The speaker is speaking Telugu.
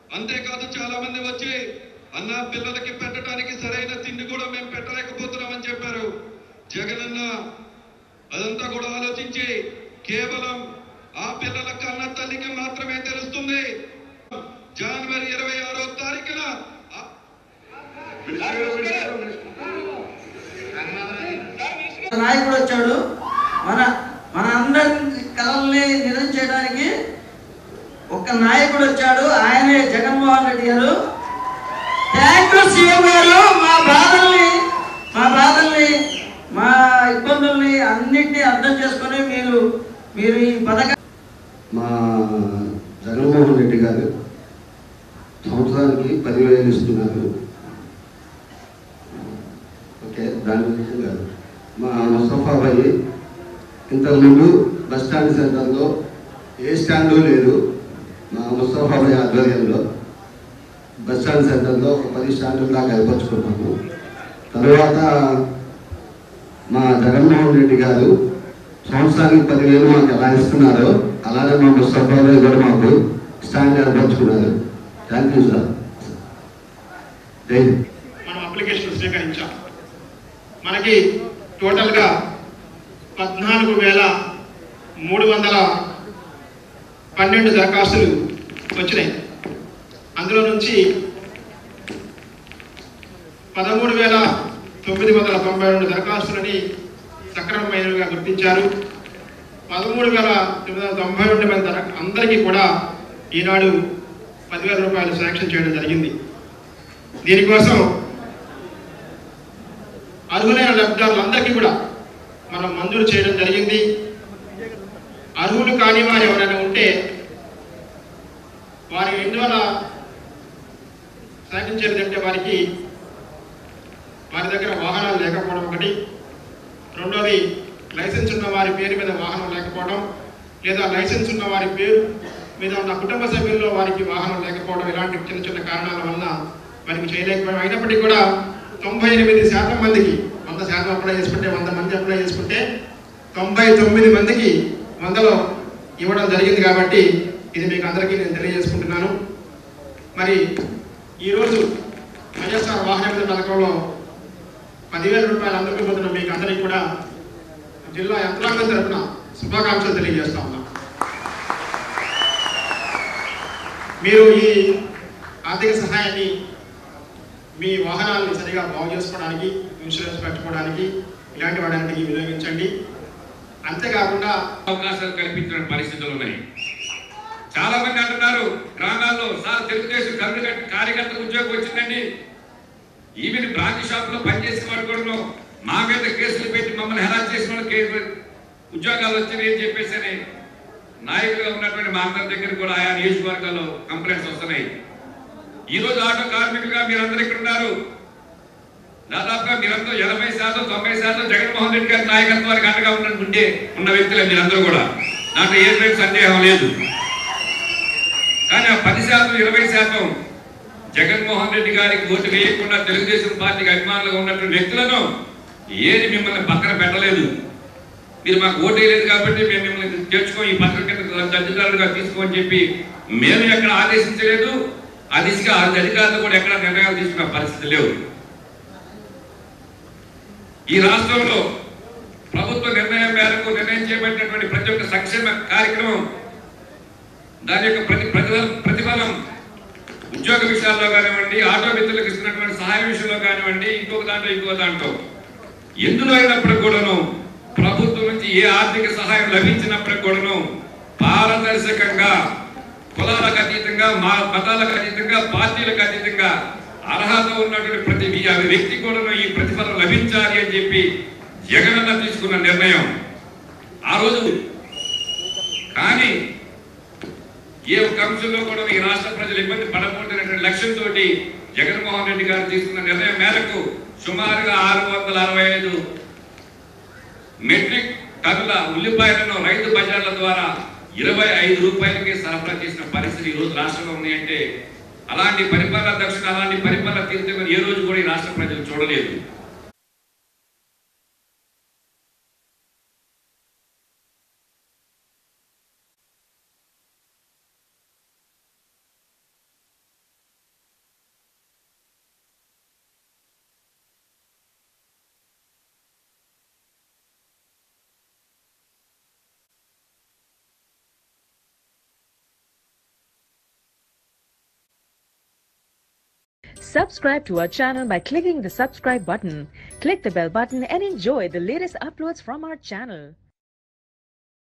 అంతేకాదు చాలా మంది వచ్చి అన్న పిల్లలకి పెట్టడానికి సరైన తిండి కూడా మేము పెట్టలేకపోతున్నామని చెప్పారు జగనన్న అదంతా కూడా ఆలోచించి కేవలం ఆ పిల్లల కన్న తల్లికి మాత్రమే తెలుస్తుంది జనవరి ఇరవై ఆరో తారీఖున ఆ- నాయకుడు వచ్చాడు మన మన అందరి కళల్ని నిజం చేయడానికి ఒక నాయకుడు వచ్చాడు ఆయనే జగన్మోహన్ రెడ్డి గారు థ్యాంక్ యూ సీఎం గారు మా బాధల్ని మా బాధల్ని మా ఇబ్బందుల్ని అన్నింటినీ అర్థం చేసుకొని మీరు మీరు ఈ పథకం మా జగన్మోహన్ రెడ్డి గారు సంవత్సరానికి పదివేలు ఇస్తున్నారు ఓకే దాని గురించి కాదు మా ముస్తఫా భాయి ఇంతకుముందు బస్ స్టాండ్ సెంటర్లో ఏ స్టాండు లేదు మా ముస్తఫా భాయి ఆధ్వర్యంలో బస్ స్టాండ్ సెంటర్లో ఒక పది స్టాండ్లు దాకా ఏర్పరచుకున్నాము తర్వాత మా జగన్మోహన్ రెడ్డి గారు సంవత్సరానికి పదివేలు మాకు ఎలా ఇస్తున్నారో అలానే మా ముస్తఫా భాయ్ కూడా మాకు స్టాండ్ ఏర్పరచుకున్నారు thank you sir Jai Hind మనం అప్లికేషన్ స్వీకరించాం మనకి టోటల్గా పద్నాలుగు వేల మూడు వందల పన్నెండు దరఖాస్తులు వచ్చినాయి అందులో నుంచి పదమూడు వేల తొమ్మిది వందల తొంభై రెండు దరఖాస్తులని సక్రమమైనవిగా గుర్తించారు పదమూడు వేల తొమ్మిది వందల తొంభై రెండు మంది దర అందరికీ కూడా ఈనాడు పదివేల రూపాయలు శాంక్షన్ చేయడం జరిగింది దీనికోసం అర్హులైన లబ్ధిదారులందరికీ కూడా మనం మంజూరు చేయడం జరిగింది అర్హులు కాని వారు ఎవరైనా ఉంటే వారి ఎందువల్ల సాధించేదంటే వారికి వారి దగ్గర వాహనాలు లేకపోవడం ఒకటి రెండోది లైసెన్స్ ఉన్న వారి పేరు మీద వాహనం లేకపోవడం లేదా లైసెన్స్ ఉన్న వారి పేరు మీద ఉన్న కుటుంబ సభ్యుల్లో వారికి వాహనం లేకపోవడం ఇలాంటి చిన్న చిన్న కారణాల వలన వారికి చేయలేకపోవడం అయినప్పటికీ కూడా తొంభై ఎనిమిది శాతం మందికి వంద శాతం అప్లై చేసుకుంటే వంద మంది అప్లై చేసుకుంటే తొంభై తొమ్మిది మందికి వందలో ఇవ్వడం జరిగింది కాబట్టి ఇది మీకు అందరికీ నేను తెలియజేసుకుంటున్నాను మరి ఈరోజు వైఎస్ఆర్ వాహన పథకంలో పదివేల రూపాయలు అందుకుంటున్న మీకు అందరికీ కూడా జిల్లా యంత్రాంగం తరఫున శుభాకాంక్షలు తెలియజేస్తా ఉన్నాం మీరు ఈ ఆర్థిక సహాయాన్ని మీ వాహనాలను సరిగా బాగు చేసుకోవడానికి ఇన్సూరెన్స్ పెట్టుకోవడానికి ఇలాంటి వాటికి వినియోగించండి అంతేకాకుండా అవకాశాలు కల్పించిన పరిస్థితులు ఉన్నాయి చాలా మంది అంటున్నారు గ్రామాల్లో సార్ తెలుగుదేశం కమ్యూనిటీ కార్యకర్త ఉద్యోగం వచ్చిందండి ఈవెన్ బ్రాంచ్ షాప్ లో పనిచేసిన వాడు కూడా మా మీద కేసులు పెట్టి మమ్మల్ని హెరాస్ చేసిన వాళ్ళు కేసు ఉద్యోగాలు వచ్చినాయి అని చెప్పేసి అని నాయకులుగా ఉన్నటువంటి మా అందరి దగ్గర కూడా ఆయా నియోజకవర్గాల్లో కంప్లైంట్స్ వస్తున్నాయి ఈ రోజు ఆటో కార్మికులుగా మీరందరూ ఇక్కడ ఉన్నారు దాదాపుగా మీరందరూ ఎనభై శాతం తొంభై శాతం జగన్మోహన్ రెడ్డి గారి నాయకత్వానికి అండగా ఉన్న ఉంటే ఉన్న వ్యక్తులే మీరందరూ కూడా నాకు ఏ రేపు సందేహం లేదు కానీ ఆ పది శాతం ఇరవై శాతం జగన్మోహన్ రెడ్డి గారికి ఓటు వేయకుండా తెలుగుదేశం పార్టీకి అభిమానులుగా ఉన్నటువంటి వ్యక్తులను ఏది మిమ్మల్ని పక్కన పెట్టలేదు మీరు మాకు ఓటు వేయలేదు కాబట్టి మేము మిమ్మల్ని తెచ్చుకో ఈ పథకం కింద జడ్జిదారులుగా తీసుకోని చెప్పి మేము ఎక్కడ ఆదేశించలేదు ఆ దిశగా ఆ అధికారులు కూడా ఎక్కడ నిర్ణయాలు తీసుకున్న పరిస్థితి లేవు ఈ రాష్ట్రంలో ప్రభుత్వ నిర్ణయం మేరకు నిర్ణయం చేపట్టినటువంటి ప్రతి ఒక్క సంక్షేమ కార్యక్రమం దాని యొక్క ప్రతి ప్రతిఫలం ప్రతిఫలం ఉద్యోగ విషయాల్లో కానివ్వండి ఆటో మిత్రులకు ఇస్తున్నటువంటి సహాయ విషయంలో కానివ్వండి ఇంకొక దాంట్లో ఇంకొక దాంట్లో ఎందులో అయినప్పటికి కూడాను ప్రభుత్వం నుంచి ఏ ఆర్థిక సహాయం లభించినప్పటికి కూడాను పారదర్శకంగా కులాలకు అతీతంగా మా మతాలకు అతీతంగా పార్టీలకు అతీతంగా అర్హత ఉన్నటువంటి ప్రతి వ్య- వ్యక్తి కూడాను ఈ ప్రతిఫలం లభించాలి అని చెప్పి జగనన్న తీసుకున్న నిర్ణయం ఆ రోజు కానీ ఏ ఒక్క అంశంలో కూడా ఈ రాష్ట్ర ప్రజలు ఇబ్బంది పడకూడదనేటువంటి లక్ష్యంతో జగన్మోహన్ రెడ్డి గారు తీసుకున్న నిర్ణయం మేరకు సుమారుగా ఆరు వందల అరవై ఐదు మెట్రిక్ టన్నుల ఉల్లిపాయలను రైతు బజార్ల ద్వారా ఇరవై ఐదు రూపాయలకి సరఫరా చేసిన పరిస్థితి ఈ రోజు రాష్ట్రంలో ఉన్నాయంటే అలాంటి పరిపాలన దక్షిణ అలాంటి పరిపాలన తీర్థం ఏ రోజు కూడా ఈ రాష్ట్ర ప్రజలు చూడలేదు Subscribe to our channel by clicking the subscribe button. Click the bell button and enjoy the latest uploads from our channel.